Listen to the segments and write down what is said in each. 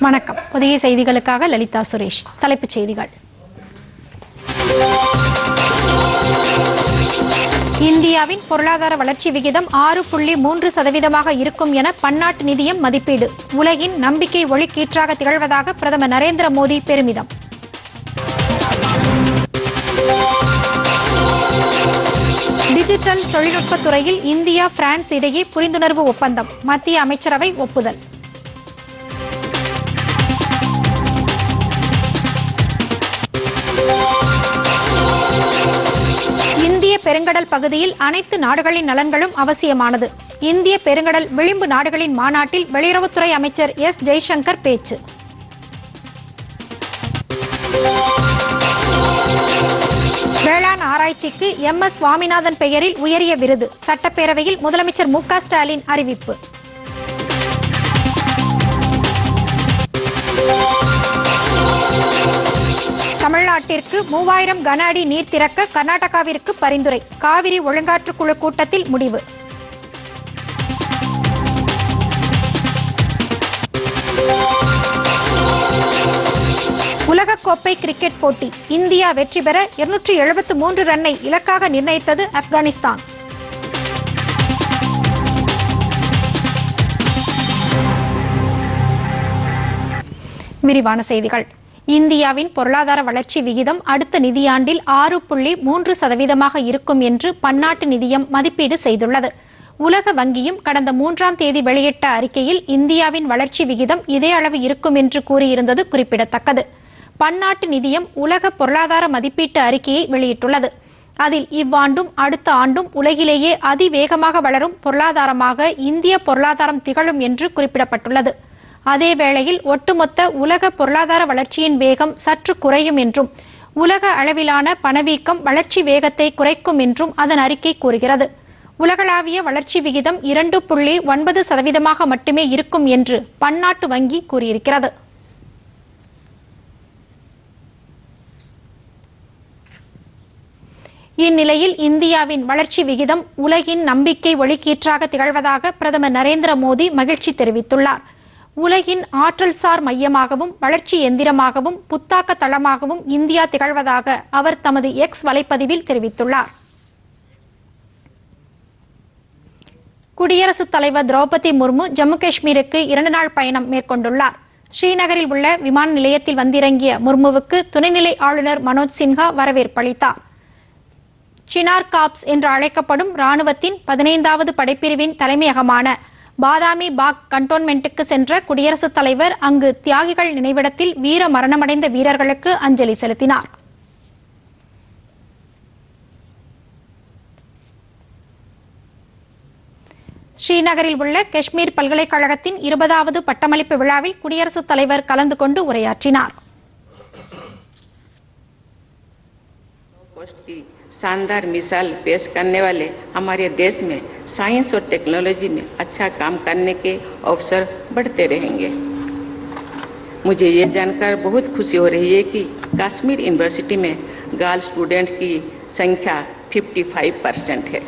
வணக்கம் புதிய செய்திகளுக்காக லலிதா சுரேஷ் தலைப்புச் செய்திகள் இந்தியாவின் பொருளாதார வளர்ச்சி விகிதம் ஆறு புள்ளி மூன்று சதவீதமாக இருக்கும் என பன்னாட்டு நிதியம் மதிப்பீடு உலகின் நம்பிக்கை ஒளிக்கீற்றாக திகழ்வதாக பிரதமர் நரேந்திர மோடி பெருமிதம் டிஜிட்டல் தொழில்நுட்பத் துறையில் இந்தியா பிரான்ஸ் இடையே புரிந்துணர்வு ஒப்பந்தம் மத்திய அமைச்சரவை ஒப்புதல் இந்திய பெருங்கடல் பகுதியில் அனைத்து நாடுகளின் நலன்களும் அவசியமானது இந்திய பெருங்கடல் விளிம்பு நாடுகளின் மாநாட்டில் வெளியுறவுத்துறை அமைச்சர் எஸ் ஜெய்சங்கர் பேச்சு வேளாண் ஆராய்ச்சிக்கு எம் எஸ் சுவாமிநாதன் பெயரில் உயரிய விருது சட்டப்பேரவையில் முதலமைச்சர் மு க ஸ்டாலின் அறிவிப்பு தமிழ்நாட்டிற்கு மூவாயிரம் கன அடி நீர் திறக்க கர்நாடகாவிற்கு பரிந்துரை காவிரி ஒழுங்காற்றுக் குழு கூட்டத்தில் முடிவு உலகக்கோப்பை கிரிக்கெட் போட்டி இந்தியா வெற்றி பெற இருநூற்றி எழுபத்து மூன்று ரன்னை இலக்காக நிர்ணயித்தது ஆப்கானிஸ்தான் விரிவான செய்திகள் இந்தியாவின் பொருளாதார வளர்ச்சி விகிதம் அடுத்த நிதியாண்டில் ஆறு புள்ளி மூன்று சதவீதமாக இருக்கும் என்று பன்னாட்டு நிதியம் மதிப்பீடு செய்துள்ளது உலக வங்கியும் கடந்த மூன்றாம் தேதி வெளியிட்ட அறிக்கையில் இந்தியாவின் வளர்ச்சி விகிதம் இதே அளவு இருக்கும் என்று கூறியிருந்தது குறிப்பிடத்தக்கது பன்னாட்டு நிதியம் உலக பொருளாதார மதிப்பீட்டு அறிக்கையை வெளியிட்டுள்ளது அதில் இவ்வாண்டும் அடுத்த ஆண்டும் உலகிலேயே அதிவேகமாக வளரும் பொருளாதாரமாக இந்திய பொருளாதாரம் திகழும் என்று குறிப்பிடப்பட்டுள்ளது அதே வேளையில் ஒட்டுமொத்த உலக பொருளாதார வளர்ச்சியின் வேகம் சற்று குறையும் என்றும் உலக அளவிலான பணவீக்கம் வளர்ச்சி வேகத்தை குறைக்கும் என்றும் அதன் அறிக்கை கூறுகிறது உலகளாவிய வளர்ச்சி விகிதம் இரண்டு புள்ளி ஒன்பது சதவீதமாக மட்டுமே இருக்கும் என்று பன்னாட்டு வங்கி கூறியிருக்கிறது இந்நிலையில் இந்தியாவின் வளர்ச்சி விகிதம் உலகின் நம்பிக்கை ஒளிக்கீற்றாக திகழ்வதாக பிரதமர் நரேந்திர மோடி மகிழ்ச்சி தெரிவித்துள்ளார் உலகின் ஆற்றல்சார் மையமாகவும் வளர்ச்சி எந்திரமாகவும் புத்தாக்க தளமாகவும் இந்தியா திகழ்வதாக அவர் தமது எக்ஸ் வலைப்பதிவில் தெரிவித்துள்ளார் குடியரசுத் தலைவர் திரௌபதி முர்மு ஜம்மு காஷ்மீருக்கு இரண்டு நாள் பயணம் மேற்கொண்டுள்ளார் ஸ்ரீநகரில் உள்ள விமான நிலையத்தில் வந்திறங்கிய முர்முவுக்கு துணைநிலை ஆளுநர் மனோஜ் சின்ஹா வரவேற்பளித்தார் சினார் காப்ஸ் என்று அழைக்கப்படும் ராணுவத்தின் பதினைந்தாவது படைப்பிரிவின் தலைமையகமான பாதாமி பாக் கண்டோன்மெண்ட்டுக்கு சென்ற குடியரசுத் தலைவர் அங்கு தியாகிகள் நினைவிடத்தில் வீர மரணமடைந்த வீரர்களுக்கு அஞ்சலி செலுத்தினார் ஸ்ரீநகரில் உள்ள காஷ்மீர் பல்கலைக்கழகத்தின் இருபதாவது பட்டமளிப்பு விழாவில் குடியரசுத் தலைவர் கலந்து கொண்டு உரையாற்றினார் पोस्ट की शानदार मिसाल पेश करने वाले हमारे देश में साइंस और टेक्नोलॉजी में अच्छा काम करने के अवसर बढ़ते रहेंगे मुझे ये जानकर बहुत खुशी हो रही है कि कश्मीर यूनिवर्सिटी में गर्ल स्टूडेंट की संख्या 55 परसेंट है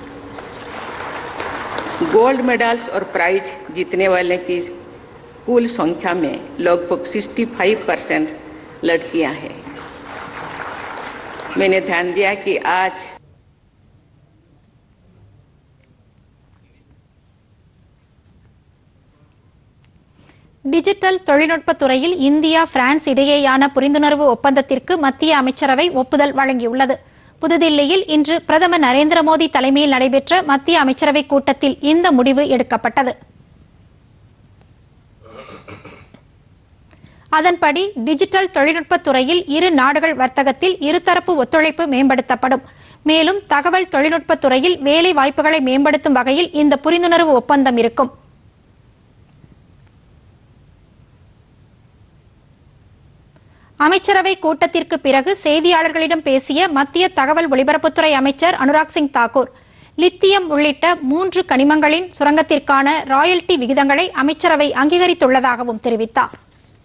गोल्ड मेडल्स और प्राइज जीतने वाले की कुल संख्या में लगभग 65 परसेंट लड़कियां हैं मैंने ध्यान दिया कि आज டிஜிட்டல் தொழில்நுட்பத் துறையில் இந்தியா பிரான்ஸ் இடையேயான புரிந்துணர்வு ஒப்பந்தத்திற்கு மத்திய அமைச்சரவை ஒப்புதல் வழங்கியுள்ளது புதுதில்லியில் இன்று பிரதமர் நரேந்திர மோடி தலைமையில் நடைபெற்ற மத்திய அமைச்சரவை கூட்டத்தில் இந்த முடிவு எடுக்கப்பட்டது அதன்படி டிஜிட்டல் தொழில்நுட்பத் துறையில் இரு நாடுகள் வர்த்தகத்தில் இருதரப்பு ஒத்துழைப்பு மேம்படுத்தப்படும் மேலும் தகவல் தொழில்நுட்பத் துறையில் வேலை வாய்ப்புகளை மேம்படுத்தும் வகையில் இந்த புரிந்துணர்வு ஒப்பந்தம் இருக்கும் அமைச்சரவை கூட்டத்திற்கு பிறகு செய்தியாளர்களிடம் பேசிய மத்திய தகவல் ஒலிபரப்புத்துறை அமைச்சர் அனுராக் சிங் தாக்கூர் லித்தியம் உள்ளிட்ட மூன்று கனிமங்களின் சுரங்கத்திற்கான ராயல்டி விகிதங்களை அமைச்சரவை அங்கீகரித்துள்ளதாகவும் தெரிவித்தார்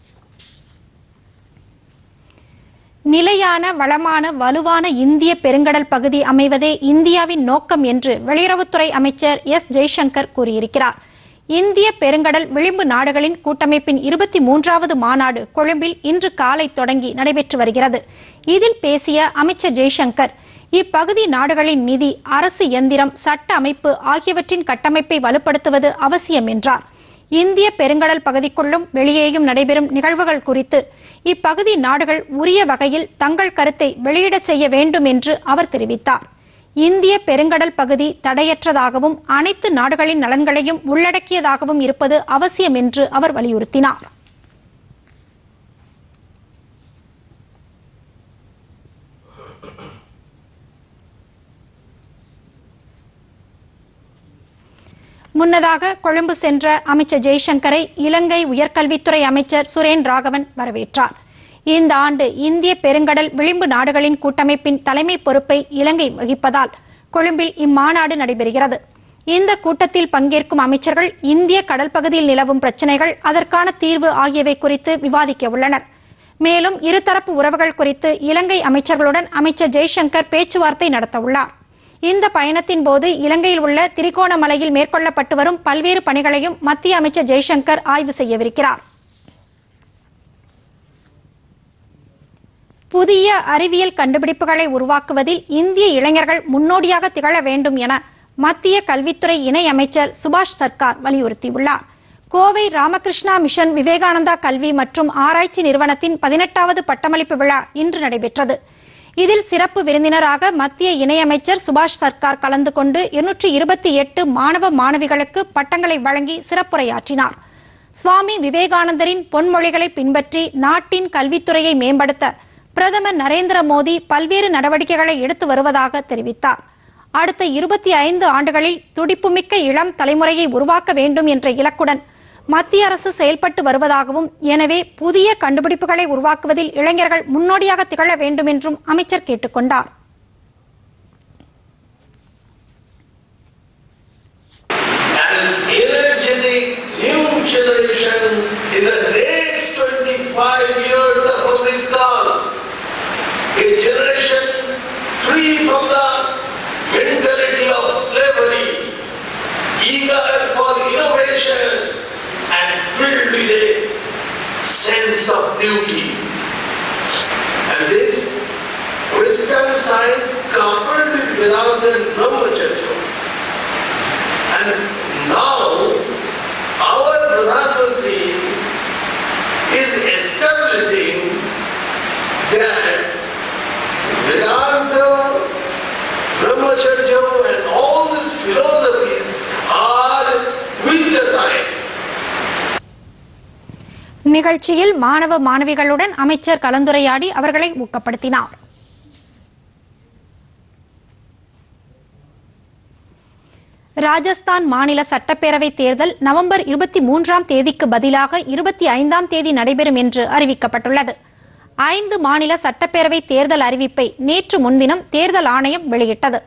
நிலையான வளமான வலுவான இந்திய பெருங்கடல் பகுதி அமைவதே இந்தியாவின் நோக்கம் என்று வெளியுறவுத்துறை அமைச்சர் எஸ் ஜெய்சங்கர் கூறியிருக்கிறார் இந்திய பெருங்கடல் விளிம்பு நாடுகளின் கூட்டமைப்பின் இருபத்தி மூன்றாவது மாநாடு கொழும்பில் இன்று காலை தொடங்கி நடைபெற்று வருகிறது இதில் பேசிய அமைச்சர் ஜெய்சங்கர் இப்பகுதி நாடுகளின் நிதி அரசு எந்திரம் சட்ட அமைப்பு ஆகியவற்றின் கட்டமைப்பை வலுப்படுத்துவது அவசியம் என்றார் இந்திய பெருங்கடல் பகுதிக்குள்ளும் வெளியேயும் நடைபெறும் நிகழ்வுகள் குறித்து இப்பகுதி நாடுகள் உரிய வகையில் தங்கள் கருத்தை வெளியிடச் செய்ய வேண்டும் என்று அவர் தெரிவித்தார் இந்திய பெருங்கடல் பகுதி தடையற்றதாகவும் அனைத்து நாடுகளின் நலன்களையும் உள்ளடக்கியதாகவும் இருப்பது அவசியம் என்று அவர் வலியுறுத்தினார் முன்னதாக கொழும்பு சென்ற அமைச்சர் ஜெய்சங்கரை இலங்கை உயர்கல்வித்துறை அமைச்சர் சுரேன் ராகவன் வரவேற்றார் இந்த ஆண்டு இந்திய பெருங்கடல் விளிம்பு நாடுகளின் கூட்டமைப்பின் தலைமை பொறுப்பை இலங்கை வகிப்பதால் கொழும்பில் இம்மாநாடு நடைபெறுகிறது இந்த கூட்டத்தில் பங்கேற்கும் அமைச்சர்கள் இந்திய கடல் பகுதியில் நிலவும் பிரச்சினைகள் அதற்கான தீர்வு ஆகியவை குறித்து விவாதிக்க உள்ளனர் மேலும் இருதரப்பு உறவுகள் குறித்து இலங்கை அமைச்சர்களுடன் அமைச்சர் ஜெய்சங்கர் பேச்சுவார்த்தை நடத்த உள்ளார் இந்த பயணத்தின் போது இலங்கையில் உள்ள திரிகோணமலையில் மேற்கொள்ளப்பட்டு வரும் பல்வேறு பணிகளையும் மத்திய அமைச்சர் ஜெய்சங்கர் ஆய்வு செய்யவிருக்கிறார் புதிய அறிவியல் கண்டுபிடிப்புகளை உருவாக்குவதில் இந்திய இளைஞர்கள் முன்னோடியாக திகழ வேண்டும் என மத்திய கல்வித்துறை இணை அமைச்சர் சுபாஷ் சர்க்கார் வலியுறுத்தியுள்ளார் கோவை ராமகிருஷ்ணா மிஷன் விவேகானந்தா கல்வி மற்றும் ஆராய்ச்சி நிறுவனத்தின் பதினெட்டாவது பட்டமளிப்பு விழா இன்று நடைபெற்றது இதில் சிறப்பு விருந்தினராக மத்திய இணையமைச்சர் சுபாஷ் சர்க்கார் கலந்து கொண்டு இருநூற்றி இருபத்தி எட்டு மாணவ மாணவிகளுக்கு பட்டங்களை வழங்கி சிறப்புரையாற்றினார் சுவாமி விவேகானந்தரின் பொன்மொழிகளை பின்பற்றி நாட்டின் கல்வித்துறையை மேம்படுத்த பிரதமர் நரேந்திர மோடி பல்வேறு நடவடிக்கைகளை எடுத்து வருவதாக தெரிவித்தார் அடுத்த இருபத்தி ஐந்து ஆண்டுகளில் துடிப்புமிக்க இளம் தலைமுறையை உருவாக்க வேண்டும் என்ற இலக்குடன் மத்திய அரசு செயல்பட்டு வருவதாகவும் எனவே புதிய கண்டுபிடிப்புகளை உருவாக்குவதில் இளைஞர்கள் முன்னோடியாக திகழ வேண்டும் என்றும் அமைச்சர் கேட்டுக்கொண்டார் an energetic new generation in the next 25 years of Amrit Kaal. A generation free from the mentality of slavery, eager for innovations and filled with a sense of duty. And this Western science coupled with Vedanta and Brahmacharya and now our Pradhan Mantri is establishing that Vedanta, Brahmacharya and all these philosophies are with the science. நிகழ்ச்சியில் மாணவ மாணவிகளுடன் அமைச்சர் கலந்துரையாடி அவர்களை ஊக்கப்படுத்தினார் ராஜஸ்தான் மாநில சட்டப்பேரவை தேர்தல் November இருபத்தி மூன்றாம் தேதிக்கு பதிலாக இருபத்தி ஐந்தாம் தேதி நடைபெறும் என்று அறிவிக்கப்பட்டுள்ளது ஐந்து மாநில சட்டப்பேரவை தேர்தல் அறிவிப்பை நேற்று முன்தினம் தேர்தல் ஆணையம் வெளியிட்டது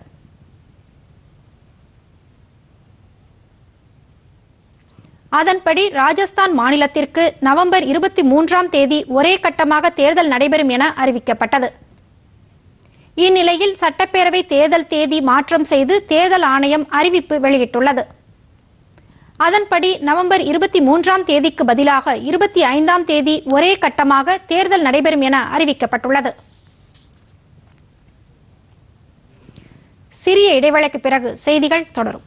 அதன்படி ராஜஸ்தான் மாநிலத்திற்கு நவம்பர் இருபத்தி மூன்றாம் தேதி ஒரே கட்டமாக தேர்தல் நடைபெறும் என அறிவிக்கப்பட்டது இந்நிலையில் சட்டப்பேரவை தேர்தல் தேதி மாற்றம் செய்து தேர்தல் ஆணையம் அறிவிப்பு வெளியிட்டுள்ளது அதன்படி நவம்பர் இருபத்தி மூன்றாம் தேதிக்கு பதிலாக இருபத்தி ஐந்தாம் தேதி ஒரே கட்டமாக தேர்தல் நடைபெறும் என அறிவிக்கப்பட்டுள்ளது சிறிய இடைவேளைக்கு பிறகு செய்திகள் தொடரும்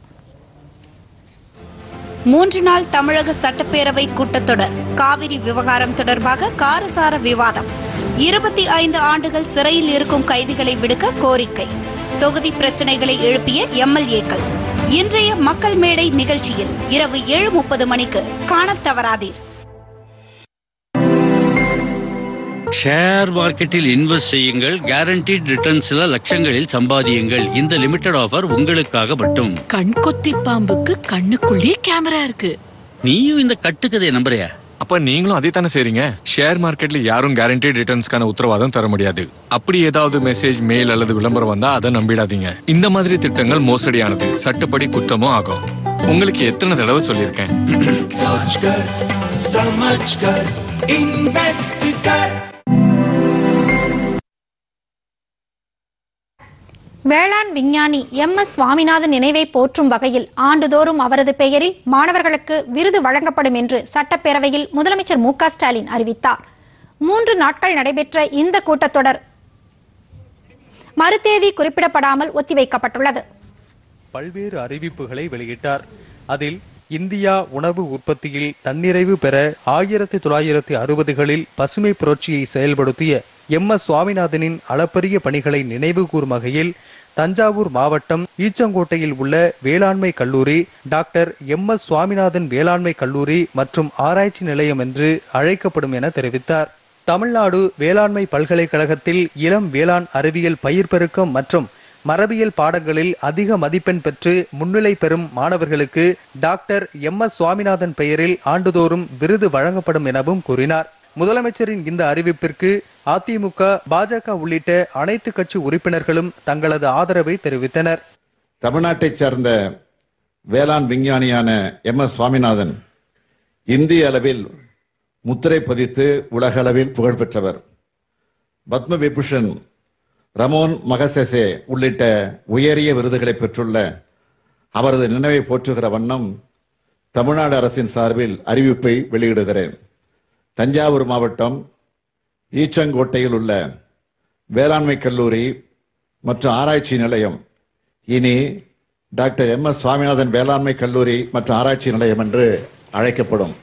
மூன்று நாள் தமிழக சட்டப்பேரவை கூட்டத்தொடர் காவிரி விவகாரம் தொடர்பாக காரசார விவாதம் இருபத்தி ஐந்து ஆண்டுகள் சிறையில் இருக்கும் கைதிகளை விடுக்க கோரிக்கை தொகுதி பிரச்சனைகளை எழுப்பிய எம்எல்ஏக்கள் இன்றைய மக்கள் மேடை நிகழ்ச்சியில் இரவு ஏழு முப்பது மணிக்கு காணத் தவறாதீர் ஷேர் மார்க்கெட்டில் இன்வெஸ்ட் செய்யுங்கள் கேரண்டீட் ரிட்டர்ன்ஸ்ல லட்சங்களில் சம்பாதியுங்கள் இந்த லிமிடெட் ஆஃபர் உங்களுக்காக மட்டும் கண்கொத்தி பாம்புக்கு கண்ணுக்குள்ளே கேமரா இருக்கு நீயும் இந்த கட்டுக்கதையை நம்புறியா அப்ப நீங்களும் அதே தானே செய்றீங்க ஷேர் மார்க்கெட்ல யாரும் கேரண்டீட் ரிட்டர்ன்ஸ்க்கான உத்தரவாதம் தர முடியாது அப்படி ஏதாவது மெசேஜ் மெயில் அல்லது விளம்பரம் வந்தா அதை நம்பிடாதீங்க இந்த மாதிரி திட்டங்கள் மோசடியானது சட்டப்படி குத்தமும் ஆகும் உங்களுக்கு எத்தனை தடவை சொல்லியிருக்கேன் सोच कर समझ कर इन्वेस्ट कर வேளாண் விஞ்ஞானி எம் எஸ் சுவாமிநாதன் நினைவை போற்றும் வகையில் ஆண்டுதோறும் அவரது பெயரில் மாணவர்களுக்கு விருது வழங்கப்படும் என்று சட்டப்பேரவையில் முதலமைச்சர் மு க ஸ்டாலின் அறிவித்தார் மூன்று நாட்கள் நடைபெற்ற இந்த கூட்டத்தொடர் மறுதேதி குறிப்பிடப்படாமல் ஒத்திவைக்கப்பட்டுள்ளது பல்வேறு அறிவிப்புகளை வெளியிட்டார் அதில் இந்தியா உணவு உற்பத்தியில் தன்னிறைவு பெற ஆயிரத்தி தொள்ளாயிரத்தி அறுபதுகளில் பசுமை புரட்சியை செயல்படுத்திய எம் எஸ் சுவாமிநாதனின் அளப்பரிய பணிகளை நினைவு கூறும் வகையில் தஞ்சாவூர் மாவட்டம் ஈச்சங்கோட்டையில் உள்ள வேளாண்மை கல்லூரி டாக்டர் எம் எஸ் சுவாமிநாதன் வேளாண்மை கல்லூரி மற்றும் ஆராய்ச்சி நிலையம் என்று அழைக்கப்படும் என தெரிவித்தார் தமிழ்நாடு வேளாண்மை பல்கலைக்கழகத்தில் இளம் வேளாண் அறிவியல் பயிர் பெருக்கம் மற்றும் மரபியல் பாடங்களில் அதிக மதிப்பெண் பெற்று முன்னிலை பெறும் மாணவர்களுக்கு டாக்டர் எம் எஸ் சுவாமிநாதன் பெயரில் ஆண்டுதோறும் விருது வழங்கப்படும் எனவும் கூறினார் முதலமைச்சரின் இந்த அறிவிப்பிற்கு அதிமுக பாஜக உள்ளிட்ட அனைத்து கட்சி உறுப்பினர்களும் தங்களது ஆதரவை தெரிவித்தனர் தமிழ்நாட்டைச் சேர்ந்த வேளாண் விஞ்ஞானியான எம் எஸ் சுவாமிநாதன் இந்திய அளவில் முத்திரை பதித்து உலக அளவில் புகழ் பெற்றவர் பத்ம விபூஷன் ரமோன் மகசெசே உள்ளிட்ட உயரிய விருதுகளை பெற்றுள்ள அவரது நினைவை போற்றுகிற வண்ணம் தமிழ்நாடு அரசின் சார்பில் அறிவிப்பை வெளியிடுகிறேன் தஞ்சாவூர் மாவட்டம் ஈச்சங்கோட்டையில் உள்ள வேளாண்மை கல்லூரி மற்றும் ஆராய்ச்சி நிலையம் இனி டாக்டர் எம் எஸ் சுவாமிநாதன் வேளாண்மை கல்லூரி மற்றும் ஆராய்ச்சி நிலையம் என்று அழைக்கப்படும்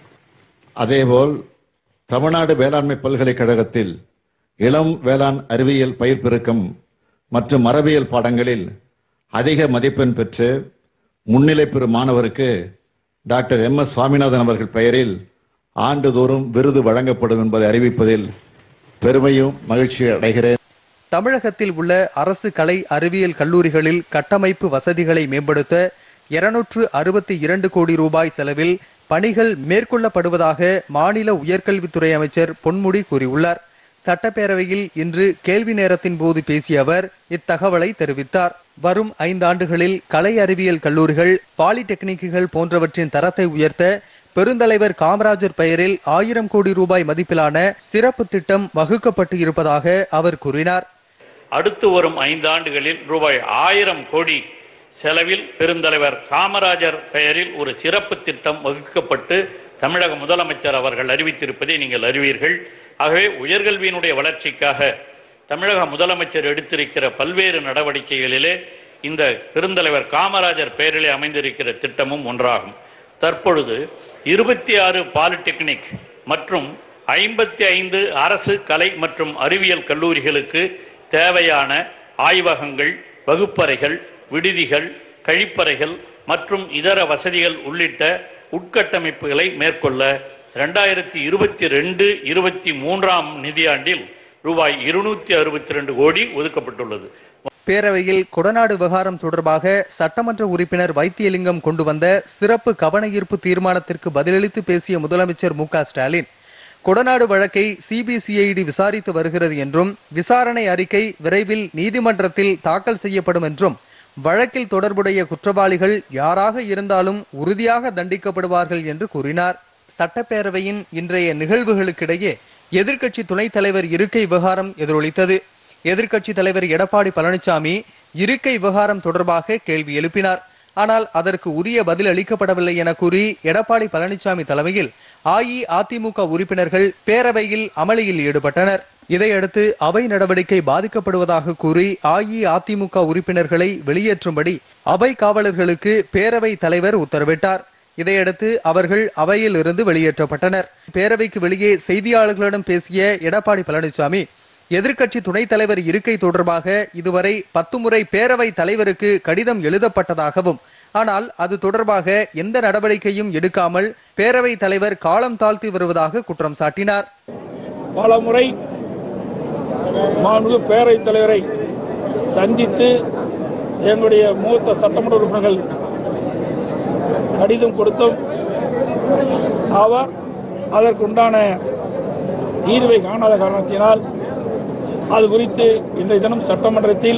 அதேபோல் தமிழ்நாடு வேளாண்மை பல்கலைக்கழகத்தில் இளம் வேளாண் அறிவியல் பயிர் பெருக்கம் மற்றும் மரபியல் பாடங்களில் அதிக மதிப்பெண் பெற்று முன்னிலை பெறும் மாணவருக்கு டாக்டர் எம் எஸ் சுவாமிநாதன் அவர்கள் பெயரில் ஆண்டுதோறும் விருது வழங்கப்படும் என்பதை அறிவிப்பதில் பெருமையும் மகிழ்ச்சி அடைகிறேன் தமிழகத்தில் உள்ள அரசு கலை அறிவியல் கல்லூரிகளில் கட்டமைப்பு வசதிகளை மேம்படுத்த இருநூற்று அறுபத்தி இரண்டு கோடி ரூபாய் செலவில் பணிகள் மேற்கொள்ளப்படுவதாக மாநில உயர்கல்வித்துறை அமைச்சர் பொன்முடி கூறியுள்ளார் சட்டப்பேரவையில் இன்று கேள்வி நேரத்தின் போது பேசிய அவர் இத்தகவலை தெரிவித்தார் வரும் ஐந்தாண்டுகளில் கலை அறிவியல் கல்லூரிகள் பாலிடெக்னிக்குகள் போன்றவற்றின் தரத்தை உயர்த்த பெருந்தலைவர் காமராஜர் பெயரில் ஆயிரம் கோடி ரூபாய் மதிப்பிலான சிறப்பு திட்டம் வகுக்கப்பட்டு இருப்பதாக அவர் கூறினார் அடுத்து வரும் ஐந்தாண்டுகளில் ரூபாய் ஆயிரம் கோடி செலவில் பெருந்தலைவர் காமராஜர் பெயரில் ஒரு சிறப்பு திட்டம் வகுக்கப்பட்டு தமிழக முதலமைச்சர் அவர்கள் அறிவித்திருப்பதை நீங்கள் அறிவீர்கள் ஆகவே உயர்கல்வியினுடைய வளர்ச்சிக்காக தமிழக முதலமைச்சர் எடுத்திருக்கிற பல்வேறு நடவடிக்கைகளிலே இந்த பெருந்தலைவர் காமராஜர் பெயரிலே அமைந்திருக்கிற திட்டமும் ஒன்றாகும் தற்பொழுது இருபத்தி ஆறு பாலிடெக்னிக் மற்றும் ஐம்பத்தி ஐந்து அரசு கலை மற்றும் அறிவியல் கல்லூரிகளுக்கு தேவையான ஆய்வகங்கள் வகுப்பறைகள் விடுதிகள் கழிப்பறைகள் மற்றும் இதர வசதிகள் உள்ளிட்ட உட்கட்டமைப்புகளை மேற்கொள்ள ரெண்டாயிரத்தி இருபத்தி ரெண்டு இருபத்தி மூன்றாம் நிதியாண்டில் ரூபாய் இருநூத்தி அறுபத்தி ரெண்டு கோடி ஒதுக்கப்பட்டுள்ளது பேரவையில் கொடநாடு விவகாரம் தொடர்பாக சட்டமன்ற உறுப்பினர் வைத்தியலிங்கம் கொண்டு வந்த சிறப்பு கவன ஈர்ப்பு தீர்மானத்திற்கு பதிலளித்து பேசிய முதலமைச்சர் மு க ஸ்டாலின் கொடநாடு வழக்கை சிபிசிஐடி விசாரித்து வருகிறது என்றும் விசாரணை அறிக்கை விரைவில் நீதிமன்றத்தில் தாக்கல் செய்யப்படும் என்றும் வழக்கில் தொடர்புடைய குற்றவாளிகள் யாராக இருந்தாலும் உறுதியாக தண்டிக்கப்படுவார்கள் என்று கூறினார் சட்டப்பேரவையின் இன்றைய நிகழ்வுகளுக்கிடையே எதிர்க்கட்சி துணைத் தலைவர் இருக்கை விவகாரம் எதிரொலித்தது எதிர்க்கட்சி தலைவர் எடப்பாடி பழனிசாமி இருக்கை விவகாரம் தொடர்பாக கேள்வி எழுப்பினார் ஆனால் அதற்கு உரிய பதில் அளிக்கப்படவில்லை என கூறி எடப்பாடி பழனிசாமி தலைமையில் அஇஅதிமுக உறுப்பினர்கள் பேரவையில் அமளியில் ஈடுபட்டனர் இதையடுத்து அவை நடவடிக்கை பாதிக்கப்படுவதாக கூறி அஇஅதிமுக உறுப்பினர்களை வெளியேற்றும்படி அவை காவலர்களுக்கு பேரவை தலைவர் உத்தரவிட்டார் இதையடுத்து அவர்கள் அவையில் இருந்து வெளியேற்றப்பட்டனர் பேரவைக்கு வெளியே செய்தியாளர்களிடம் பேசிய எடப்பாடி பழனிசாமி எதிர்க்கட்சி துணைத் தலைவர் இருக்கை தொடர்பாக இதுவரை பத்து முறை பேரவை தலைவருக்கு கடிதம் எழுதப்பட்டதாகவும் ஆனால் அது தொடர்பாக எந்த நடவடிக்கையும் எடுக்காமல் பேரவை தலைவர் காலம் தாழ்த்தி வருவதாக குற்றம் சாட்டினார் பல முறை மாண்பு பேரவைத் தலைவரை சந்தித்து எங்களுடைய மூத்த சட்டமன்ற உறுப்பினர்கள் கடிதம் கொடுத்தும் அவர் அதற்குண்டான தீர்வை காணாத காரணத்தினால் அது குறித்து இன்றைய தினம் சட்டமன்றத்தில்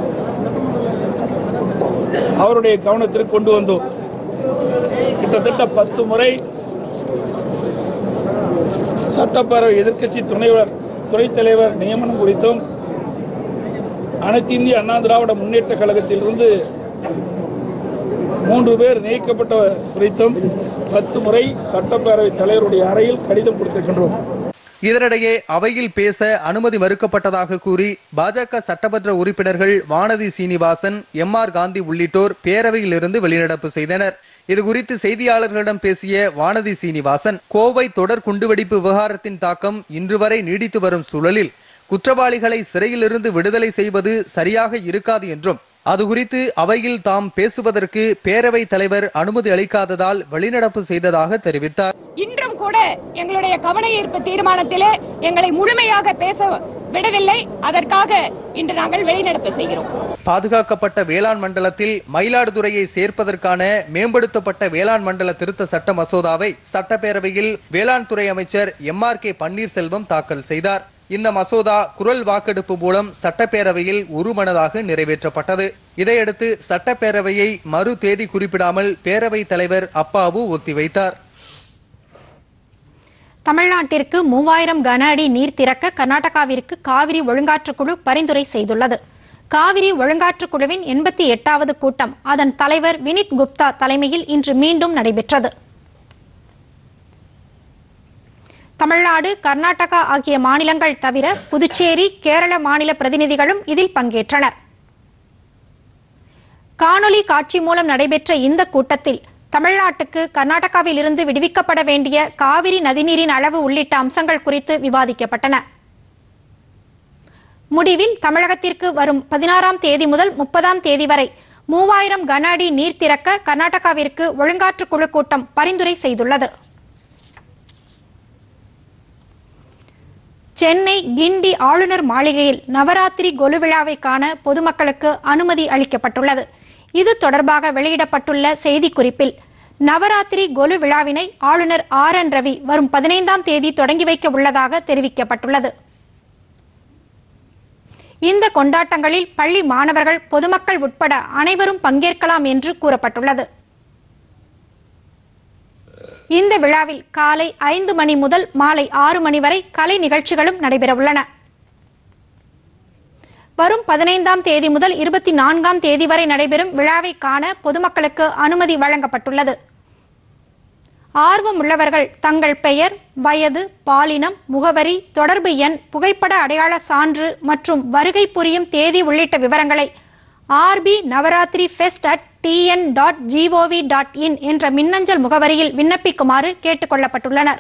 அவருடைய கவனத்திற்கு கொண்டு வந்தோம் கிட்டத்தட்ட பத்து முறை சட்டப்பேரவை எதிர்க்கட்சி துணைவர் துணைத் தலைவர் நியமனம் குறித்தும் அனைத்து இந்திய அண்ணா திராவிட முன்னேற்ற கழகத்திலிருந்து மூன்று பேர் நீக்கப்பட்ட குறித்தும் பத்து முறை சட்டப்பேரவை தலைவருடைய அறையில் கடிதம் கொடுத்திருக்கின்றோம் இதனிடையே அவையில் பேச அனுமதி மறுக்கப்பட்டதாக கூறி பாஜக சட்டமன்ற உறுப்பினர்கள் வானதி சீனிவாசன் எம் ஆர் காந்தி உள்ளிட்டோர் பேரவையிலிருந்து வெளிநடப்பு செய்தனர் இதுகுறித்து செய்தியாளர்களிடம் பேசிய வானதி சீனிவாசன் கோவை தொடர் குண்டுவெடிப்பு விவகாரத்தின் தாக்கம் இன்று வரை நீடித்து வரும் சூழலில் குற்றவாளிகளை சிறையிலிருந்து விடுதலை செய்வது சரியாக இருக்காது என்றும் அது குறித்து அவையில் தாம் பேசுவதற்கு பேரவைத் தலைவர் அனுமதி அளிக்காததால் வெளிநடப்பு செய்ததாக தெரிவித்தார் இன்றும் கூட எங்களுடைய கவன ஈர்ப்பு தீர்மானத்திலே எங்களை முழுமையாக பேச விடவில்லை அதற்காக இன்று நாங்கள் வெளிநடப்பு செய்கிறோம் பாதுகாக்கப்பட்ட வேளாண் மண்டலத்தில் மயிலாடுதுறையை சேர்ப்பதற்கான மேம்படுத்தப்பட்ட வேளாண் மண்டல திருத்த சட்ட மசோதாவை சட்டப்பேரவையில் வேளாண் துறை அமைச்சர் எம் ஆர் கே பன்னீர்செல்வம் தாக்கல் செய்தார் இந்த மசோதா குரல் வாக்கெடுப்பு மூலம் சட்டப்பேரவையில் ஒருமனதாக நிறைவேற்றப்பட்டது இதையடுத்து சட்டப்பேரவையை மறு தேதி குறிப்பிடாமல் பேரவைத் தலைவர் அப்பாவு ஒத்திவைத்தார் தமிழ்நாட்டிற்கு மூவாயிரம் கன அடி நீர் திறக்க கர்நாடகாவிற்கு காவிரி ஒழுங்காற்றுக்குழு பரிந்துரை செய்துள்ளது காவிரி ஒழுங்காற்றுக் குழுவின் எண்பத்தி எட்டாவது கூட்டம் அதன் தலைவர் வினித் குப்தா தலைமையில் இன்று மீண்டும் நடைபெற்றது தமிழ்நாடு கர்நாடகா ஆகிய மாநிலங்கள் தவிர புதுச்சேரி கேரள மாநில பிரதிநிதிகளும் இதில் பங்கேற்றனர் காணொலி காட்சி மூலம் நடைபெற்ற இந்த கூட்டத்தில் தமிழ்நாட்டுக்கு கர்நாடகாவில் இருந்து விடுவிக்கப்பட வேண்டிய காவிரி நதிநீரின் அளவு உள்ளிட்ட அம்சங்கள் குறித்து விவாதிக்கப்பட்டன முடிவில் தமிழகத்திற்கு வரும் பதினாறாம் தேதி முதல் முப்பதாம் தேதி வரை மூவாயிரம் கன அடி நீர் திறக்க கர்நாடகாவிற்கு ஒழுங்காற்று குழு கூட்டம் பரிந்துரை செய்துள்ளது சென்னை கிண்டி ஆளுநர் மாளிகையில் நவராத்திரி கொலு விழாவை காண பொதுமக்களுக்கு அனுமதி அளிக்கப்பட்டுள்ளது இது தொடர்பாக வெளியிடப்பட்டுள்ள செய்திக்குறிப்பில் நவராத்திரி கொலு விழாவினை ஆளுநர் ஆர் என் ரவி வரும் பதினைந்தாம் தேதி தொடங்கி வைக்க உள்ளதாக தெரிவிக்கப்பட்டுள்ளது இந்த கொண்டாட்டங்களில் பள்ளி மாணவர்கள் பொதுமக்கள் உட்பட அனைவரும் பங்கேற்கலாம் என்று கூறப்பட்டுள்ளது இந்த விழாவில் காலை ஐந்து மணி முதல் மாலை ஆறு மணி வரை கலை நிகழ்ச்சிகளும் நடைபெறவுள்ளன வரும் பதினைந்தாம் தேதி முதல் இருபத்தி நான்காம் தேதி வரை நடைபெறும் விழாவை காண பொதுமக்களுக்கு அனுமதி வழங்கப்பட்டுள்ளது ஆர்வம் உள்ளவர்கள் தங்கள் பெயர் வயது பாலினம் முகவரி தொடர்பு எண் புகைப்பட அடையாள சான்று மற்றும் வருகை புரியும் தேதி உள்ளிட்ட விவரங்களை R P Navaratri fest at T N dot G O V dot in என்ற மின்னஞ்சல் முகவரியில் விண்ணப்பிக்குமாறு கேட்டுக் கொள்ளப்பட்டுள்ளனர்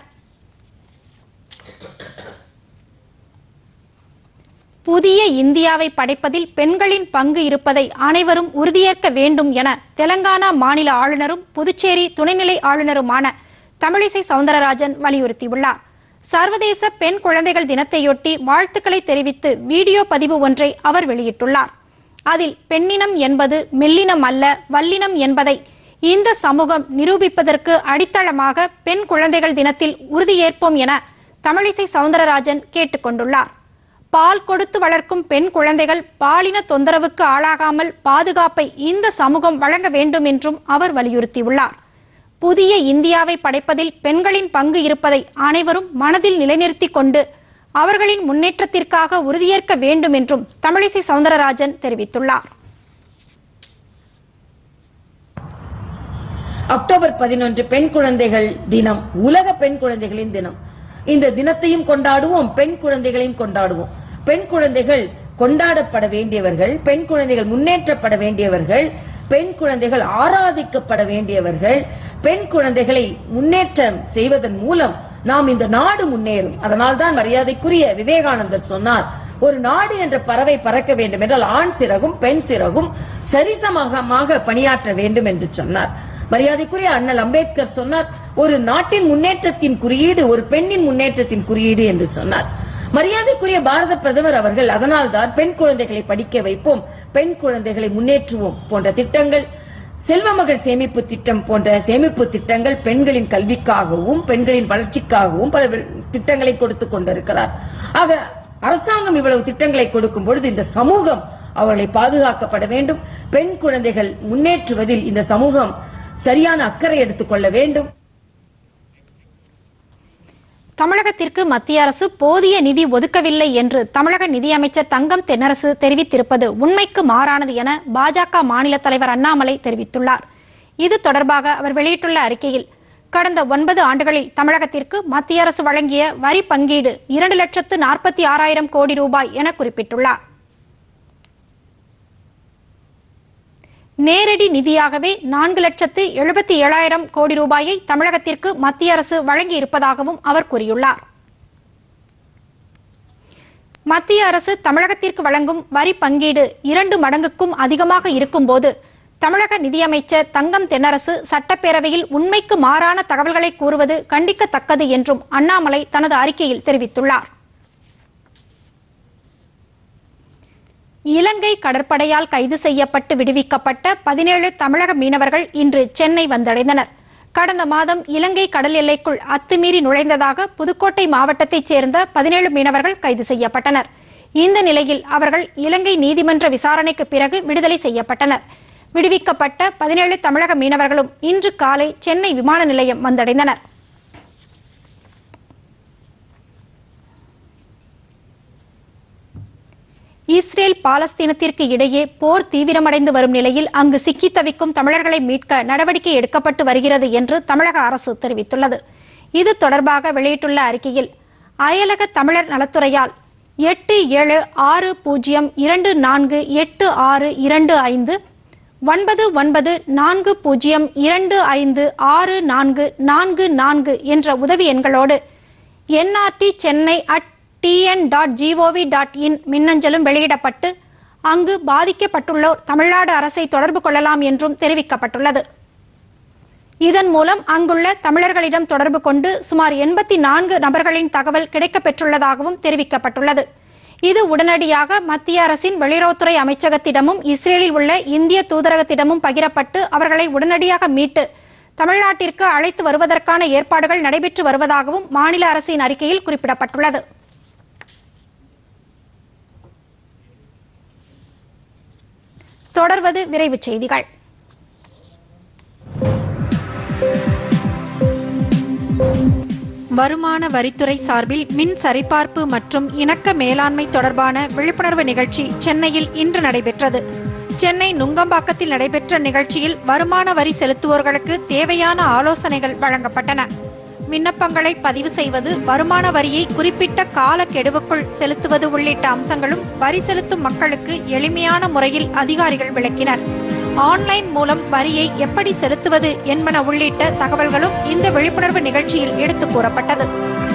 புதிய இந்தியாவை படைப்பதில் பெண்களின் பங்கு இருப்பதை அனைவரும் உறுதியேற்க வேண்டும் என தெலங்கானா மாநில ஆளுநரும் புதுச்சேரி துணைநிலை ஆளுநருமான தமிழிசை சவுந்தரராஜன் வலியுறுத்தியுள்ளார் சர்வதேச பெண் குழந்தைகள் தினத்தையொட்டி வாழ்த்துக்களை தெரிவித்து வீடியோ பதிவு ஒன்றை அவர் வெளியிட்டுள்ளார் அதில் பெண்ணினம் என்பது மெல்லினம் அல்ல வல்லினம் என்பதை இந்த சமூகம் நிரூபிப்பதற்கு அடித்தளமாக பெண் குழந்தைகள் தினத்தில் உறுதியேற்போம் என தமிழிசை சவுந்தரராஜன் கேட்டுக்கொண்டுள்ளார் பால் கொடுத்து வளர்க்கும் பெண் குழந்தைகள் பாலின தொந்தரவுக்கு ஆளாகாமல் பாதுகாப்பை இந்த சமூகம் வழங்க வேண்டும் என்றும் அவர் வலியுறுத்தியுள்ளார் புதிய இந்தியாவை படைப்பதில் பெண்களின் பங்கு இருப்பதை அனைவரும் மனதில் நிலைநிறுத்திக் கொண்டு அவர்களின் முன்னேற்றத்திற்காக உறுதியேற்க வேண்டும் என்றும் தமிழிசை சவுந்தரராஜன் தெரிவித்துள்ளார் அக்டோபர் பதினொன்று பெண் குழந்தைகள் தினம் உலக பெண் குழந்தைகளின் தினம் இந்த தினத்தையும் கொண்டாடுவோம் பெண் குழந்தைகளையும் கொண்டாடுவோம் பெண் குழந்தைகள் கொண்டாடப்பட வேண்டியவர்கள் பெண் குழந்தைகள் முன்னேற்றப்பட வேண்டியவர்கள் பெண் குழந்தைகள் ஆராதிக்கப்பட வேண்டியவர்கள் பெண் குழந்தைகளை முன்னேற்றம் செய்வதன் மூலம் நாம் இந்த நாடு முன்னேறும் அதனால் தான் மரியாதைக்குரிய விவேகானந்தர் சொன்னார் ஒரு நாடு என்ற பறவை பறக்க வேண்டும் என்றால் ஆண் சிறகும் பெண் சிறகும் சரிசமமாக பணியாற்ற வேண்டும் என்று சொன்னார் மரியாதைக்குரிய அண்ணல் அம்பேத்கர் சொன்னார் ஒரு நாட்டின் முன்னேற்றத்தின் குறியீடு ஒரு பெண்ணின் முன்னேற்றத்தின் குறியீடு என்று சொன்னார் மரியாதைக்குரிய பாரத பிரதமர் அவர்கள் அதனால் தான் பெண் குழந்தைகளை படிக்க வைப்போம் பெண் குழந்தைகளை முன்னேற்றுவோம் போன்ற திட்டங்கள் செல்வ மகள் சேமிப்பு திட்டம் போன்ற சேமிப்பு திட்டங்கள் பெண்களின் கல்விக்காகவும் பெண்களின் வளர்ச்சிக்காகவும் பல வி- திட்டங்களை கொடுத்து கொண்டிருக்கிறார் ஆக அரசாங்கம் இவ்வளவு திட்டங்களை கொடுக்கும் பொழுது இந்த சமூகம் அவர்களை பாதுகாக்கப்பட வேண்டும் பெண் குழந்தைகள் முன்னேற்றுவதில் இந்த சமூகம் சரியான அக்கறை எடுத்துக்கொள்ள வேண்டும் தமிழகத்திற்கு மத்திய அரசு போதிய நிதி ஒதுக்கவில்லை என்று தமிழக நிதியமைச்சர் தங்கம் தென்னரசு தெரிவித்திருப்பது உண்மைக்கு மாறானது என பாஜக மாநில தலைவர் அண்ணாமலை தெரிவித்துள்ளார் இது தொடர்பாக அவர் வெளியிட்டுள்ள அறிக்கையில் கடந்த ஒன்பது ஆண்டுகளில் தமிழகத்திற்கு மத்திய அரசு வழங்கிய வரி பங்கீடு இரண்டு லட்சத்து நாற்பத்தி ஆறாயிரம் கோடி ரூபாய் என குறிப்பிட்டுள்ளார் நேரடி நிதியாகவே நான்கு லட்சத்து எழுபத்தி ஏழாயிரம் கோடி ரூபாயை தமிழகத்திற்கு மத்திய அரசு வழங்கியிருப்பதாகவும் அவர் கூறியுள்ளார் மத்திய அரசு தமிழகத்திற்கு வழங்கும் வரி பங்கீடு இரண்டு மடங்குக்கும் அதிகமாக இருக்கும்போது தமிழக நிதியமைச்சர் தங்கம் தென்னரசு சட்டப்பேரவையில் உண்மைக்கு மாறான தகவல்களை கூறுவது கண்டிக்கத்தக்கது என்றும் அண்ணாமலை தனது அறிக்கையில் தெரிவித்துள்ளார் இலங்கை கடற்படையால் கைது செய்யப்பட்டு விடுவிக்கப்பட்ட பதினேழு தமிழக மீனவர்கள் இன்று சென்னை வந்தடைந்தனர் கடந்த மாதம் இலங்கை கடல் எல்லைக்குள் அத்துமீறி நுழைந்ததாக புதுக்கோட்டை மாவட்டத்தைச் சேர்ந்த பதினேழு மீனவர்கள் கைது செய்யப்பட்டனர் இந்த நிலையில் அவர்கள் இலங்கை நீதிமன்ற விசாரணைக்கு பிறகு விடுதலை செய்யப்பட்டனர் விடுவிக்கப்பட்ட பதினேழு தமிழக மீனவர்களும் இன்று காலை சென்னை விமான நிலையம் வந்தடைந்தனர் இஸ்ரேல் பாலஸ்தீனத்திற்கு இடையே போர் தீவிரமடைந்து வரும் நிலையில் அங்கு சிக்கித் தவிக்கும் தமிழர்களை மீட்க நடவடிக்கை எடுக்கப்பட்டு வருகிறது என்று தமிழக அரசு தெரிவித்துள்ளது இது தொடர்பாக வெளியிட்டுள்ள அறிக்கையில் அயலக தமிழர் நலத்துறையால் எட்டு ஏழு ஆறு பூஜ்ஜியம் இரண்டு நான்கு எட்டு ஆறு இரண்டு ஐந்து ஒன்பது ஒன்பது நான்கு பூஜ்ஜியம் இரண்டு ஐந்து ஆறு நான்கு நான்கு நான்கு என்ற உதவி எண்களோடு N R T Chennai at T N dot G O V dot in மின்னஞ்சலும் வெளியிடப்பட்டு அங்கு பாதிக்கப்பட்டுள்ளோர் தமிழ்நாடு அரசை தொடர்பு கொள்ளலாம் என்றும் தெரிவிக்கப்பட்டுள்ளது இதன் மூலம் அங்குள்ள தமிழர்களிடம் தொடர்பு கொண்டு சுமார் எண்பத்தி நான்கு நபர்களின் தகவல் கிடைக்கப் பெற்றுள்ளதாகவும் தெரிவிக்கப்பட்டுள்ளது இது உடனடியாக மத்திய அரசின் வெளியுறவுத்துறை அமைச்சகத்திடமும் இஸ்ரேலில் உள்ள இந்திய தூதரகத்திடமும் பகிரப்பட்டு அவர்களை உடனடியாக மீட்டு தமிழ்நாட்டிற்கு அழைத்து வருவதற்கான ஏற்பாடுகள் நடைபெற்று வருவதாகவும் மாநில அரசின் அறிக்கையில் குறிப்பிடப்பட்டுள்ளது தொடர்வது விரைவுச் செய்திகள் வருமான வரித்துறை சார்பில் மின் சரிபார்ப்பு மற்றும் இணக்க மேலாண்மை தொடர்பான விழிப்புணர்வு நிகழ்ச்சி சென்னையில் இன்று நடைபெற்றது சென்னை நுங்கம்பாக்கத்தில் நடைபெற்ற நிகழ்ச்சியில் வருமான வரி செலுத்துவோர்களுக்கு தேவையான ஆலோசனைகள் வழங்கப்பட்டன விண்ணப்பங்களை பதிவு செய்வது வருமான வரியை குறிப்பிட்ட காலக்கெடுவுக்குள் செலுத்துவது உள்ளிட்ட அம்சங்களும் வரி செலுத்தும் மக்களுக்கு எளிமையான முறையில் அதிகாரிகள் விளக்கினர் ஆன்லைன் மூலம் வரியை எப்படி செலுத்துவது என்பன உள்ளிட்ட தகவல்களும் இந்த விழிப்புணர்வு நிகழ்ச்சியில் எடுத்துக் கூறப்பட்டது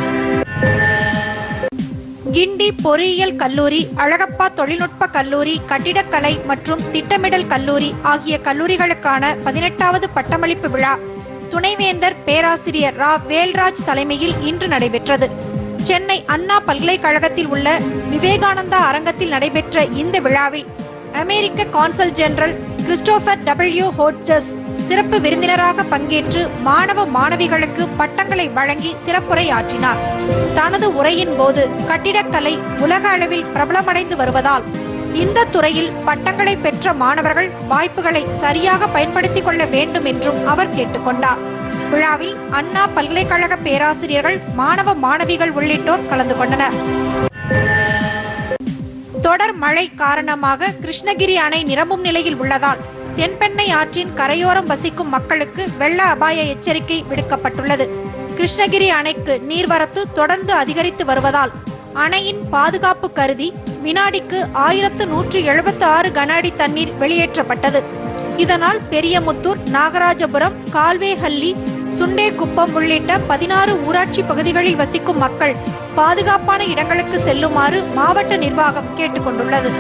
கிண்டி பொறியியல் கல்லூரி அழகப்பா தொழில்நுட்ப கல்லூரி கட்டிடக்கலை மற்றும் திட்டமிடல் கல்லூரி ஆகிய கல்லூரிகளுக்கான பதினெட்டாவது பட்டமளிப்பு விழா துணைவேந்தர் பேராசிரியர் ரா வேல்ராஜ் தலைமையில் இன்று நடைபெற்றது சென்னை அண்ணா பல்கலைக்கழகத்தில் உள்ள விவேகானந்தா அரங்கத்தில் நடைபெற்ற இந்த விழாவில் அமெரிக்க consul general Christopher W Hodges சிறப்பு விருந்தினராக பங்கேற்று மாணவ மாணவிகளுக்கு பட்டங்களை வழங்கி சிறப்புரை ஆற்றினார் தனது உரையின் போது கட்டிடக்கலை உலக அளவில் பிரபலமடைந்து வருவதால் இந்த துறையில் பட்டங்களை பெற்ற மாணவர்கள் வாய்ப்புகளை சரியாக பயன்படுத்திக் கொள்ள வேண்டும் என்றும் அவர் கேட்டுக்கொண்டார் விழாவில் அண்ணா பல்கலைக்கழக பேராசிரியர்கள் மாணவ மாணவிகள் உள்ளிட்டோர் கலந்து கொண்டனர் தொடர் மழை காரணமாக கிருஷ்ணகிரி அணை நிரம்பும் நிலையில் உள்ளதால் தென்பெண்ணை ஆற்றின் கரையோரம் வசிக்கும் மக்களுக்கு வெள்ள அபாய எச்சரிக்கை விடுக்கப்பட்டுள்ளது கிருஷ்ணகிரி அணைக்கு நீர்வரத்து தொடர்ந்து அதிகரித்து வருவதால் அணையின் பாதுகாப்பு கருதி வினாடிக்கு ஆயிரத்து நூற்று எழுபத்தி ஆறு கன அடி தண்ணீர் வெளியேற்றப்பட்டது இதனால் பெரியமுத்தூர் நாகராஜபுரம் கால்வேஹள்ளி சுண்டேகுப்பம் உள்ளிட்ட பதினாறு ஊராட்சி பகுதிகளில் வசிக்கும் மக்கள் பாதுகாப்பான இடங்களுக்கு செல்லுமாறு மாவட்ட நிர்வாகம் கேட்டுக்கொண்டுள்ளது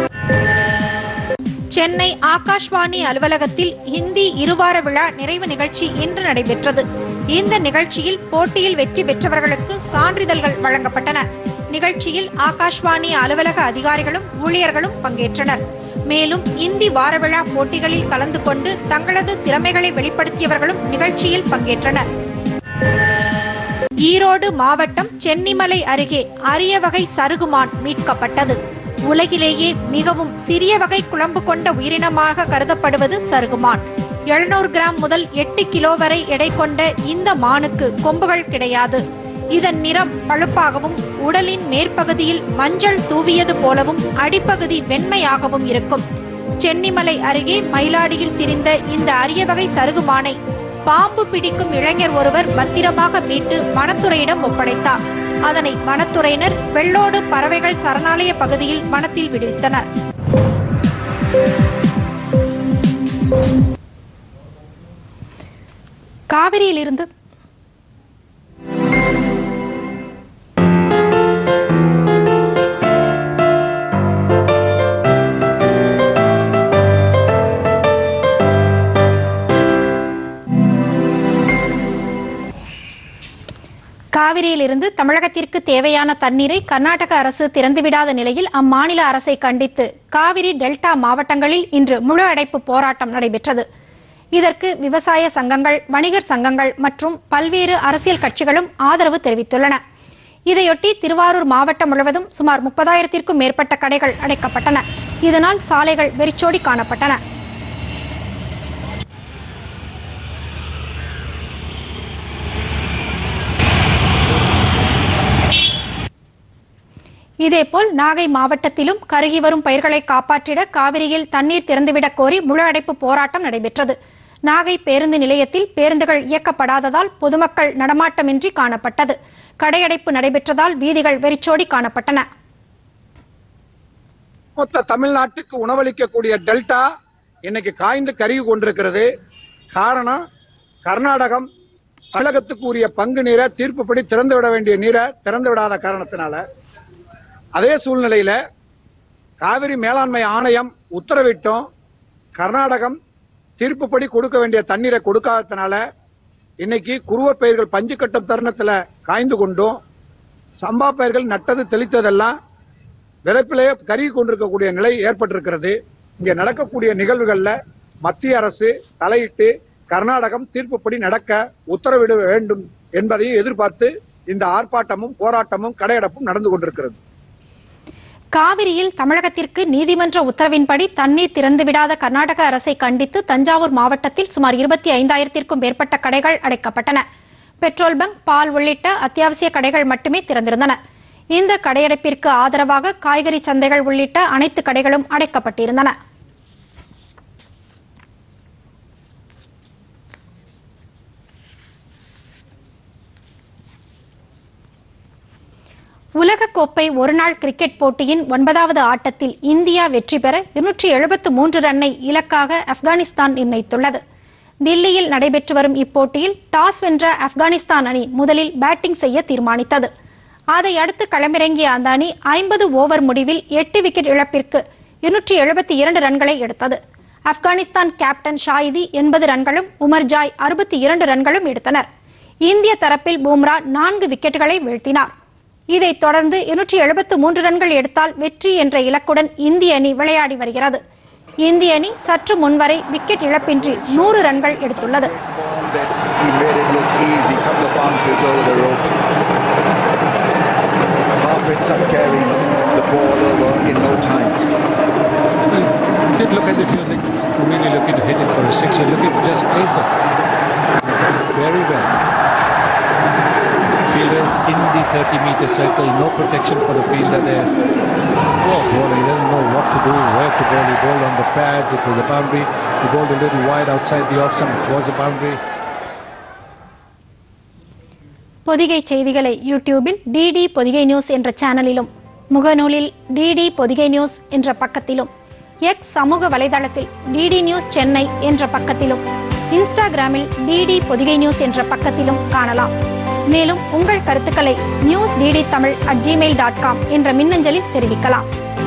சென்னை ஆகாஷ்வாணி அலுவலகத்தில் ஹிந்தி இருவார விழா நிறைவு நிகழ்ச்சி இன்று நடைபெற்றது இந்த நிகழ்ச்சியில் போட்டியில் வெற்றி பெற்றவர்களுக்கு சான்றிதழ்கள் வழங்கப்பட்டன நிகழ்ச்சியில் ஆகாஷ்வாணி அலுவலக அதிகாரிகளும் ஊழியர்களும் பங்கேற்றனர் மேலும் இந்தி வாரவிழா போட்டிகளில் கலந்து கொண்டு தங்களது திறமைகளை வெளிப்படுத்தியவர்களும் நிகழ்ச்சியில் பங்கேற்றனர் ஈரோடு மாவட்டம் சென்னிமலை அருகே அரிய வகை சருகுமான் மீட்கப்பட்டது உலகிலேயே மிகவும் சிறிய வகை குழம்பு கொண்ட உயிரினமாக கருதப்படுவது சருகுமான் எழுநூறு கிராம் முதல் எட்டு கிலோ வரை எடை கொண்ட இந்த மானுக்கு கொம்புகள் கிடையாது இதன் நிறம் பழுப்பாகவும் உடலின் மேற்பகுதியில் மஞ்சள் தூவியது போலவும் அடிப்பகுதி வெண்மையாகவும் இருக்கும் சென்னிமலை அருகே மயிலாடியில் திரிந்த இந்த அரிய வகை சருகுமானை பாம்பு பிடிக்கும் இளைஞர் ஒருவர் பத்திரமாக மீட்டு வனத்துறையிடம் ஒப்படைத்தார் அதனை வனத்துறையினர் வெள்ளோடு பறவைகள் சரணாலய பகுதியில் வனத்தில் விடுவித்தனர் காவிரியிலிருந்து காவிரியிலிருந்து தமிழகத்திற்கு தேவையான தண்ணீரை கர்நாடக அரசு திறந்துவிடாத நிலையில் அம்மாநில அரசை கண்டித்து காவிரி டெல்டா மாவட்டங்களில் இன்று முழு அடைப்பு போராட்டம் நடைபெற்றது இதற்கு விவசாய சங்கங்கள் வணிகர் சங்கங்கள் மற்றும் பல்வேறு அரசியல் கட்சிகளும் ஆதரவு தெரிவித்துள்ளன இதையொட்டி திருவாரூர் மாவட்டம் முழுவதும் சுமார் முப்பதாயிரத்திற்கும் மேற்பட்ட கடைகள் அடைக்கப்பட்டன இதனால் சாலைகள் வெறிச்சோடி காணப்பட்டன இதேபோல் நாகை மாவட்டத்திலும் கருகி வரும் பயிர்களை காப்பாற்றிட காவிரியில் தண்ணீர் திறந்துவிடக் கோரி முழு அடைப்பு போராட்டம் நடைபெற்றது நாகை பேருந்து நிலையத்தில் பேருந்துகள் இயக்கப்படாததால் பொதுமக்கள் நடமாட்டமின்றி காணப்பட்டது கடையடைப்பு நடைபெற்றதால் வீதிகள் வெறிச்சோடி காணப்பட்டன மொத்த தமிழ்நாட்டுக்கு உணவளிக்கக்கூடிய டெல்டா இன்னைக்கு காய்ந்து கருகி கொண்டிருக்கிறது காரணம் கர்நாடகம் தமிழகத்துக்கு உரிய பங்கு நீரை தீர்ப்புப்படி திறந்து விட வேண்டிய நீரை திறந்து விடாத காரணத்தினால அதே சூழ்நிலையில காவிரி மேலாண்மை ஆணையம் உத்தரவிட்டும் கர்நாடகம் தீர்ப்புப்படி கொடுக்க வேண்டிய தண்ணீரை கொடுக்காததுனால இன்னைக்கு குருவ பயிர்கள் பஞ்சு கட்டும் தருணத்துல காய்ந்து கொண்டும் சம்பா பயிர்கள் நட்டது தெளித்ததெல்லாம் விதைப்பிலேயே கருகி கொண்டிருக்கக்கூடிய நிலை ஏற்பட்டிருக்கிறது இங்க நடக்கக்கூடிய நிகழ்வுகள்ல மத்திய அரசு தலையிட்டு கர்நாடகம் தீர்ப்புப்படி நடக்க உத்தரவிட வேண்டும் என்பதையும் எதிர்பார்த்து இந்த ஆர்ப்பாட்டமும் போராட்டமும் கடையடப்பும் நடந்து கொண்டிருக்கிறது காவிரியில் தமிழகத்திற்கு நீதிமன்ற உத்தரவின்படி தண்ணீர் திறந்துவிடாத கர்நாடக அரசை கண்டித்து தஞ்சாவூர் மாவட்டத்தில் சுமார் இருபத்தி ஐந்தாயிரத்திற்கும் மேற்பட்ட கடைகள் அடைக்கப்பட்டன பெட்ரோல் பங்க் பால் உள்ளிட்ட அத்தியாவசிய கடைகள் மட்டுமே திறந்திருந்தன இந்த கடையடைப்பிற்கு ஆதரவாக காய்கறி சந்தைகள் உள்ளிட்ட அனைத்து கடைகளும் அடைக்கப்பட்டிருந்தன உலகக்கோப்பை ஒருநாள் கிரிக்கெட் போட்டியின் ஒன்பதாவது ஆட்டத்தில் இந்தியா வெற்றி பெற இருநூற்றி எழுபத்து மூன்று ரன்னை இலக்காக ஆப்கானிஸ்தான் நிர்ணயித்துள்ளது தில்லியில் நடைபெற்று வரும் இப்போட்டியில் டாஸ் வென்ற ஆப்கானிஸ்தான் அணி முதலில் பேட்டிங் செய்ய தீர்மானித்தது அதை அடுத்து களமிறங்கிய அந்த அணி ஐம்பது ஓவர் முடிவில் எட்டு விக்கெட் இழப்பிற்கு இருநூற்றி எழுபத்தி இரண்டு ரன்களை எடுத்தது ஆப்கானிஸ்தான் கேப்டன் ஷாயிதி எண்பது ரன்களும் உமர்ஜாய் அறுபத்தி இரண்டு ரன்களும் எடுத்தனர் இந்திய தரப்பில் பும்ரா நான்கு விக்கெட்டுகளை வீழ்த்தினார் இதைத் தொடர்ந்து இருநூற்றி எழுபத்து மூன்று ரன்கள் எடுத்தால் வெற்றி என்ற இலக்குடன் இந்திய அணி விளையாடி வருகிறது இந்திய அணி சற்று முன்வரை விக்கெட் இழப்பின்றி நூறு ரன்கள் எடுத்துள்ளது He made it look easy, couple of bounces over the rope. Harpits are carrying the ball over in no time. It did look as if you're like really looking to hit it for a six. You're looking to just place it. He's done it very well. Fielders in the 30 meter circle, no protection for the fielder there. Poor bowler, he doesn't know what to do, where to bowl. He bowled on the pads, it was a boundary. He bowled a little wide outside the off stump, it was a boundary. Pothigai செய்திகளை யூடியூபில் DD Pothigai news என்ற சேனலிலும் முகநூலில் DD Pothigai news என்ற பக்கத்திலும் X சமூக வலைதளத்தில் DD news Chennai என்ற பக்கத்திலும் இன்ஸ்டாகிராமில் டிடி பொதிகை நியூஸ் என்ற பக்கத்திலும் காணலாம் மேலும் உங்கள் கருத்துக்களை news D D Tamil at Gmail dot com என்ற மின்னஞ்சலில் தெரிவிக்கலாம்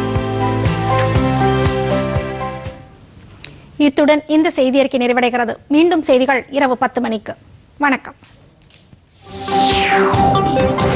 இத்துடன் இந்த செய்தியறிக்கை நிறைவடைகிறது மீண்டும் செய்திகள் இரவு பத்து மணிக்கு வணக்கம்